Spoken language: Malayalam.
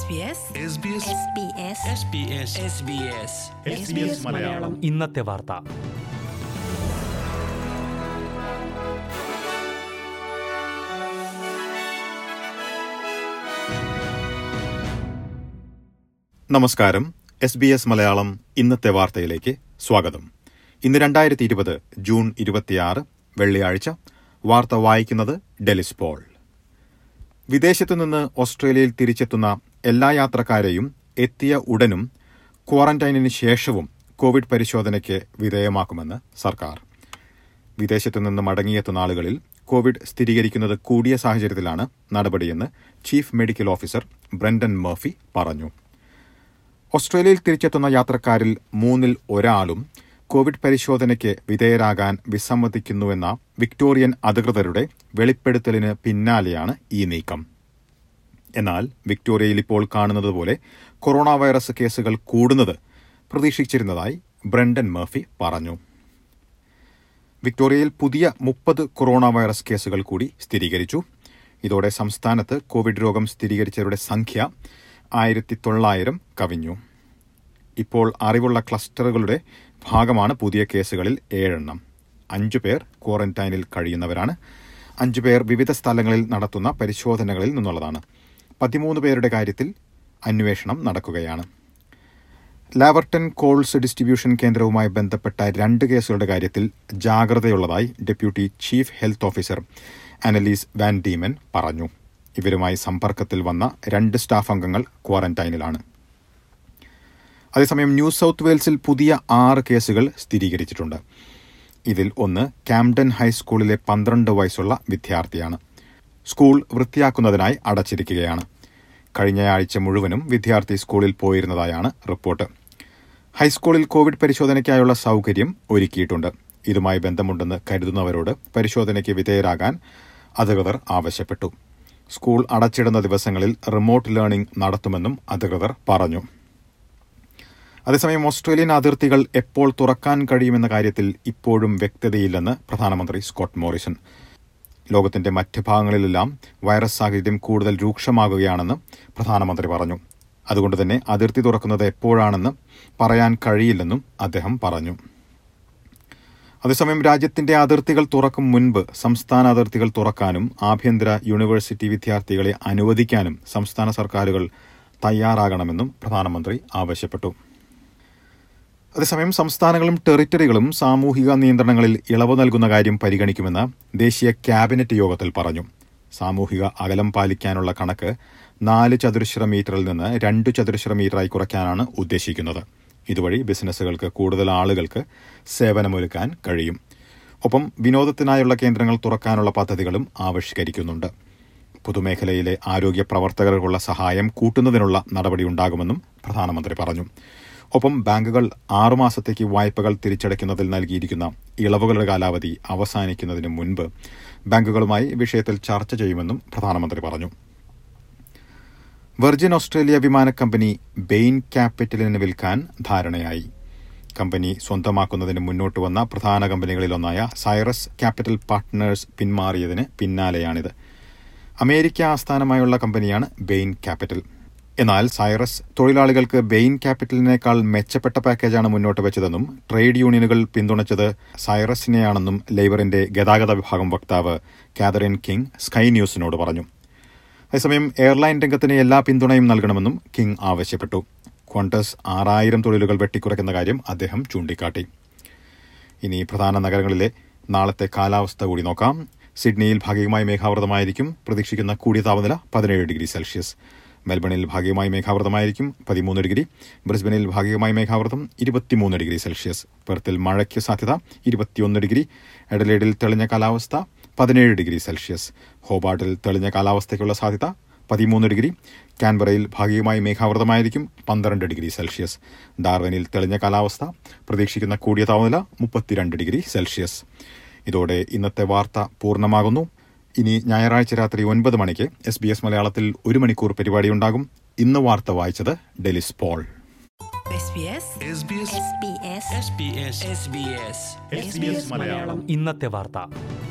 മലയാളം ഇന്നത്തെ വാർത്ത നമസ്കാരം എസ് ബി എസ് മലയാളം ഇന്നത്തെ വാർത്തയിലേക്ക് സ്വാഗതം ഇന്ന് രണ്ടായിരത്തി ഇരുപത് ജൂൺ ഇരുപത്തിയാറ് വെള്ളിയാഴ്ച വാർത്ത വായിക്കുന്നത് ഡെലിസ് പോൾ വിദേശത്തു നിന്ന് ഓസ്ട്രേലിയയിൽ തിരിച്ചെത്തുന്ന എല്ലാ യാത്രക്കാരെയും എത്തിയ ഉടനും ക്വാറന്റൈനിന് ശേഷവും കോവിഡ് പരിശോധനയ്ക്ക് വിധേയമാക്കുമെന്ന് സർക്കാർ വിദേശത്തു നിന്ന് മടങ്ങിയെത്തുന്ന ആളുകളിൽ കോവിഡ് സ്ഥിരീകരിക്കുന്നത് കൂടിയ സാഹചര്യത്തിലാണ് നടപടിയെന്ന് chief medical officer Brendan Murphy പറഞ്ഞു ഓസ്ട്രേലിയയിൽ തിരിച്ചെത്തുന്ന യാത്രക്കാരിൽ മൂന്നിൽ ഒരാളും കോവിഡ് പരിശോധനയ്ക്ക് വിധേയരാകാൻ വിസമ്മതിക്കുന്നുവെന്ന വിക്ടോറിയൻ അധികൃതരുടെ വെളിപ്പെടുത്തലിന് പിന്നാലെയാണ് ഈ നീക്കം എന്നാൽ വിക്ടോറിയയിൽ ഇപ്പോൾ കാണുന്നതുപോലെ കൊറോണ വൈറസ് കേസുകൾ കൂടുന്നത് പ്രതീക്ഷിച്ചിരുന്നതായി ബ്രണ്ടൻ മർഫി പറഞ്ഞു വിക്ടോറിയയിൽ പുതിയ മുപ്പത് കൊറോണ വൈറസ് കേസുകൾ കൂടി സ്ഥിരീകരിച്ചു ഇതോടെ സംസ്ഥാനത്ത് കോവിഡ് രോഗം സ്ഥിരീകരിച്ചവരുടെ സംഖ്യ ആയിരത്തി തൊള്ളായിരം കവിഞ്ഞു ഇപ്പോൾ അറിവുള്ള ക്ലസ്റ്ററുകളുടെ ഭാഗമാണ് പുതിയ കേസുകളിൽ ഏഴെണ്ണം അഞ്ചു പേർ ക്വാറന്റൈനിൽ കഴിയുന്നവരാണ് അഞ്ചു പേർ വിവിധ സ്ഥലങ്ങളിൽ നടത്തുന്ന പരിശോധനകളിൽ നിന്നുള്ളതാണ് പതിമൂന്ന് പേരുടെ കാര്യത്തിൽ അന്വേഷണം നടക്കുകയാണ് ലാവർട്ടൺ കോൾസ് ഡിസ്ട്രിബ്യൂഷൻ കേന്ദ്രവുമായി ബന്ധപ്പെട്ട രണ്ട് കേസുകളുടെ കാര്യത്തിൽ ജാഗ്രതയുള്ളതായി deputy chief health officer Annaliese Van Diemen പറഞ്ഞു ഇവരുമായി സമ്പർക്കത്തിൽ വന്ന രണ്ട് സ്റ്റാഫ് അംഗങ്ങൾ ക്വാറന്റൈനിലാണ് അതേസമയം ന്യൂ സൗത്ത് വെയിൽസിൽ പുതിയ ആറ് കേസുകൾ സ്ഥിരീകരിച്ചിട്ടുണ്ട് ഇതിൽ ഒന്ന് കാംഡൻ ഹൈസ്കൂളിലെ പന്ത്രണ്ട് വയസ്സുള്ള വിദ്യാർത്ഥിയാണ് സ്കൂൾ വൃത്തിയാക്കുന്നതിനായി അടച്ചിരിക്കുകയാണ് കഴിഞ്ഞയാഴ്ച മുഴുവനും വിദ്യാർത്ഥി സ്കൂളിൽ പോയിരുന്നതായാണ് റിപ്പോർട്ട് ഹൈസ്കൂളിൽ കോവിഡ് പരിശോധനയ്ക്കായുള്ള സൗകര്യം ഒരുക്കിയിട്ടുണ്ട് ഇതുമായി ബന്ധമുണ്ടെന്ന് കരുതുന്നവരോട് പരിശോധനയ്ക്ക് വിധേയരാകാൻ അധികൃതർ ആവശ്യപ്പെട്ടു സ്കൂൾ അടച്ചിടുന്ന ദിവസങ്ങളിൽ റിമോട്ട് ലേണിംഗ് നടത്തുമെന്നും അധികൃതർ പറഞ്ഞു അതേസമയം ഓസ്ട്രേലിയൻ അതിർത്തികൾ എപ്പോൾ തുറക്കാൻ കഴിയുമെന്ന കാര്യത്തിൽ ഇപ്പോഴും വ്യക്തതയില്ലെന്ന് പ്രധാനമന്ത്രി സ്കോട്ട് മോറിസൺ ലോകത്തിന്റെ മറ്റ് ഭാഗങ്ങളിലെല്ലാം വൈറസ് സാഹചര്യം കൂടുതൽ രൂക്ഷമാകുകയാണെന്ന് പ്രധാനമന്ത്രി പറഞ്ഞു അതുകൊണ്ട് തന്നെ അതിർത്തി തുറക്കുന്നത് എപ്പോഴാണെന്ന് പറയാൻ കഴിയില്ലെന്നും അദ്ദേഹം പറഞ്ഞു അതേസമയം രാജ്യത്തിന്റെ അതിർത്തികൾ തുറക്കും മുൻപ് സംസ്ഥാന അതിർത്തികൾ തുറക്കാനും ആഭ്യന്തര യൂണിവേഴ്സിറ്റി വിദ്യാർത്ഥികളെ അനുവദിക്കാനും സംസ്ഥാന സർക്കാരുകൾ തയ്യാറാകണമെന്നും പ്രധാനമന്ത്രി ആവശ്യപ്പെട്ടു അതേസമയം സംസ്ഥാനങ്ങളും ടെറിട്ടറികളും സാമൂഹിക നിയന്ത്രണങ്ങളിൽ ഇളവ് നൽകുന്ന കാര്യം പരിഗണിക്കുമെന്ന് ദേശീയ ക്യാബിനറ്റ് യോഗത്തിൽ പറഞ്ഞു സാമൂഹിക അകലം പാലിക്കാനുള്ള കണക്ക് നാല് ചതുരശ്ര മീറ്ററിൽ നിന്ന് രണ്ട് ചതുരശ്ര മീറ്ററായി കുറയ്ക്കാനാണ് ഉദ്ദേശിക്കുന്നത് ഇതുവഴി ബിസിനസ്സുകൾക്ക് കൂടുതൽ ആളുകൾക്ക് സേവനമൊരുക്കാൻ കഴിയും ഒപ്പം വിനോദത്തിനായുള്ള കേന്ദ്രങ്ങൾ തുറക്കാനുള്ള പദ്ധതികളും ആവിഷ്കരിക്കുന്നുണ്ട് പൊതുമേഖലയിലെ ആരോഗ്യ പ്രവർത്തകർക്കുള്ള സഹായം കൂട്ടുന്നതിനുള്ള നടപടിയുണ്ടാകുമെന്നും പ്രധാനമന്ത്രി പറഞ്ഞു ഒപ്പം ബാങ്കുകൾ ആറുമാസത്തേക്ക് വായ്പകൾ തിരിച്ചടയ്ക്കുന്നതിൽ നൽകിയിരിക്കുന്ന ഇളവുകളുടെ കാലാവധി അവസാനിക്കുന്നതിന് മുൻപ് ബാങ്കുകളുമായി വിഷയത്തിൽ ചർച്ച ചെയ്യുമെന്നും പ്രധാനമന്ത്രി പറഞ്ഞു വെർജിൻ ഓസ്ട്രേലിയ വിമാന കമ്പനി ബെയിൻ ക്യാപിറ്റലിന് വിൽക്കാൻ ധാരണയായി കമ്പനി സ്വന്തമാക്കുന്നതിന് മുന്നോട്ട് വന്ന പ്രധാന കമ്പനികളിലൊന്നായ സൈറസ് ക്യാപിറ്റൽ പാർട്ട്നേഴ്സ് പിന്മാറിയതിന് പിന്നാലെയാണിത് അമേരിക്ക ആസ്ഥാനമായുള്ള കമ്പനിയാണ് ബെയിൻ ക്യാപിറ്റൽ എന്നാൽ സൈറസ് തൊഴിലാളികൾക്ക് ബെയിൻ ക്യാപിറ്റലിനേക്കാൾ മെച്ചപ്പെട്ട പാക്കേജാണ് മുന്നോട്ട് വെച്ചതെന്നും ട്രേഡ് യൂണിയനുകൾ പിന്തുണച്ചത് സൈറസിനെയാണെന്നും ലേബറിന്റെ ഗതാഗത വിഭാഗം വക്താവ് കാതറിൻ കിങ് സ്കൈ ന്യൂസിനോട് പറഞ്ഞു അതേസമയം എയർലൈൻ രംഗത്തിന് എല്ലാ പിന്തുണയും നൽകണമെന്നും കിങ് ആവശ്യപ്പെട്ടു ക്വണ്ടസ് ആറായിരം തൊഴിലുകൾ വെട്ടിക്കുറയ്ക്കുന്ന കാര്യം അദ്ദേഹം ചൂണ്ടിക്കാട്ടി ഇനി പ്രധാന നഗരങ്ങളിലെ നാളത്തെ കാലാവസ്ഥ കൂടി നോക്കാം സിഡ്നിയിൽ ഭാഗികമായി മേഘാവൃതമായിരിക്കും പ്രതീക്ഷിക്കുന്ന കൂടിയ താപനില പതിനേഴ് ഡിഗ്രി സെൽഷ്യസ് മെൽബണിൽ ഭാഗികമായി മേഘാവൃതമായിരിക്കും പതിമൂന്ന് ഡിഗ്രി ബ്രിസ്ബനിൽ ഭാഗികമായി മേഘാവൃതം ഇരുപത്തിമൂന്ന് ഡിഗ്രി സെൽഷ്യസ് പെർത്തിൽ മഴയ്ക്ക് സാധ്യത ഇരുപത്തിയൊന്ന് ഡിഗ്രി എഡലേഡിൽ തെളിഞ്ഞ കാലാവസ്ഥ പതിനേഴ് ഡിഗ്രി സെൽഷ്യസ് ഹോബാർട്ടിൽ തെളിഞ്ഞ കാലാവസ്ഥയ്ക്കുള്ള സാധ്യത പതിമൂന്ന് ഡിഗ്രി കാൻബറയിൽ ഭാഗികമായി മേഘാവൃതമായിരിക്കും പന്ത്രണ്ട് ഡിഗ്രി സെൽഷ്യസ് ഡാർവനിൽ തെളിഞ്ഞ കാലാവസ്ഥ പ്രതീക്ഷിക്കുന്ന കൂടിയ താപനില മുപ്പത്തിരണ്ട് ഡിഗ്രി സെൽഷ്യസ് ഇതോടെ ഇന്നത്തെ വാർത്ത പൂർണ്ണമാകുന്നു ഇനി ഞായറാഴ്ച രാത്രി ഒൻപത് മണിക്ക് എസ് ബി എസ് മലയാളത്തിൽ ഒരു മണിക്കൂർ പരിപാടിയുണ്ടാകും ഇന്ന് വാർത്ത വായിച്ചത് ഡെലിസ് പോൾ ഇന്നത്തെ വാർത്ത